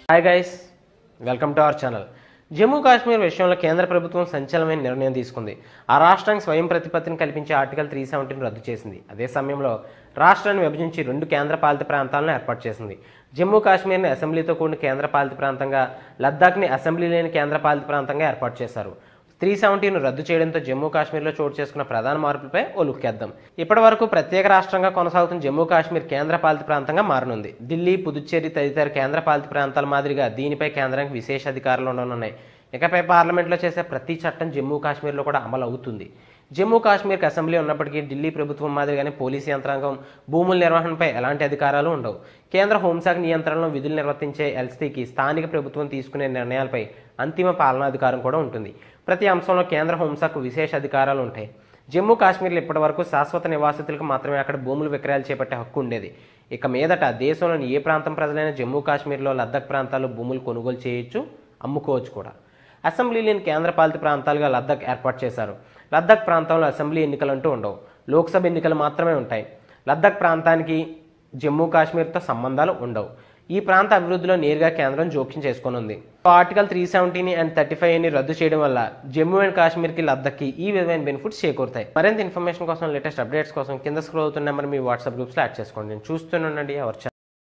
hi guys welcome to our channel Jammu Kashmir విషయంలో కేంద్ర ప్రభుత్వం సంచలనమైన నిర్ణయం తీసుకుంది ఆ రాష్ట్రానికి స్వయం ప్రతిపత్తిని కల్పించే ఆర్టికల్ త్రీ సెవెంటీని రద్దు చేసింది అదే సమయంలో రాష్ట్రాన్ని విభజించి రెండు కేంద్ర పాలిత ప్రాంతాలను ఏర్పాటు చేసింది జమ్మూ కాశ్మీర్ని అసెంబ్లీతో కూడిన కేంద్ర పాలిత ప్రాంతంగా లద్దాఖ్ని అసెంబ్లీ లేని కేంద్ర పాలిత ప్రాంతంగా ఏర్పాటు చేశారు త్రీ సెవెంటీను రద్దు చేయడంతో జమ్మూ కాశ్మీర్లో చోటు చేసుకున్న ప్రధాన మార్పులపై ఓ లుక్ వేద్దాం ఇప్పటి వరకు ప్రత్యేక రాష్ట్రంగా కొనసాగుతున్న జమ్మూ కాశ్మీర్ కేంద్ర పాలిత ప్రాంతంగా మారనుంది ఢిల్లీ పుదుచ్చేరి తదితర కేంద్ర పాలిత ప్రాంతాల మాదిరిగా దీనిపై కేంద్రానికి విశేష అధికారాలు ఉండనున్నాయి ఇకపై పార్లమెంట్లో చేసే ప్రతి చట్టం జమ్మూ కాశ్మీర్లో కూడా అమలు అవుతుంది జమ్మూ కాశ్మీర్కి అసెంబ్లీ ఉన్నప్పటికీ ఢిల్లీ ప్రభుత్వం మాదిరిగానే పోలీసు యంత్రాంగం భూముల నిర్వహణపై ఎలాంటి అధికారాలు ఉండవు కేంద్ర హోంశాఖ నియంత్రణలో విధులు నిర్వర్తించే ఎల్సీకి స్థానిక ప్రభుత్వం తీసుకునే నిర్ణయాలపై అంతిమ పాలనాధికారం కూడా ఉంటుంది ప్రతి అంశంలో కేంద్ర హోంశాఖకు విశేష అధికారాలు ఉంటాయి జమ్మూ కాశ్మీర్లో ఇప్పటివరకు శాశ్వత నివాసితులకు మాత్రమే అక్కడ భూములు విక్రయాలు చేపట్టే హక్కు ఉండేది ఇక మీదట దేశంలోని ఏ ప్రాంతం ప్రజలైనా జమ్మూ కాశ్మీర్లో లద్దక్ ప్రాంతాల్లో భూములు కొనుగోలు చేయొచ్చు అమ్ముకోవచ్చు కూడా అసెంబ్లీ లేని కేంద్ర పాలిత ప్రాంతాలుగా లద్దక్ ఏర్పాటు చేశారు లద్దక్ ప్రాంతంలో అసెంబ్లీ ఎన్నికలు అంటూ ఉండవు లోక్సభ ఎన్నికలు మాత్రమే ఉంటాయి లద్దక్ ప్రాంతానికి జమ్మూ కాశ్మీర్తో సంబంధాలు ఉండవు ఈ ప్రాంత అభివృద్ధిలో నేరుగా కేంద్రం జోక్యం చేసుకోనుంది ఆర్టికల్ త్రీ సెవెంటీని అండ్ థర్టీ ఫైవ్ ని రద్దు చేయడం వల్ల జమ్మూ అండ్ కాశ్మీర్కి లద్దక్కి ఈ విధమైన బెనిఫిట్స్ చేకూరుతాయి మరింత ఇన్ఫర్మేషన్ కోసం లేటెస్ట్ అప్డేట్స్ కోసం కింద స్క్రోల్ అవుతున్న నెంబర్ మీ వాట్సాప్ గ్రూప్స్లో యాడ్ చేసుకోండి నేను చూస్తూనే ఉండండి ఎవరు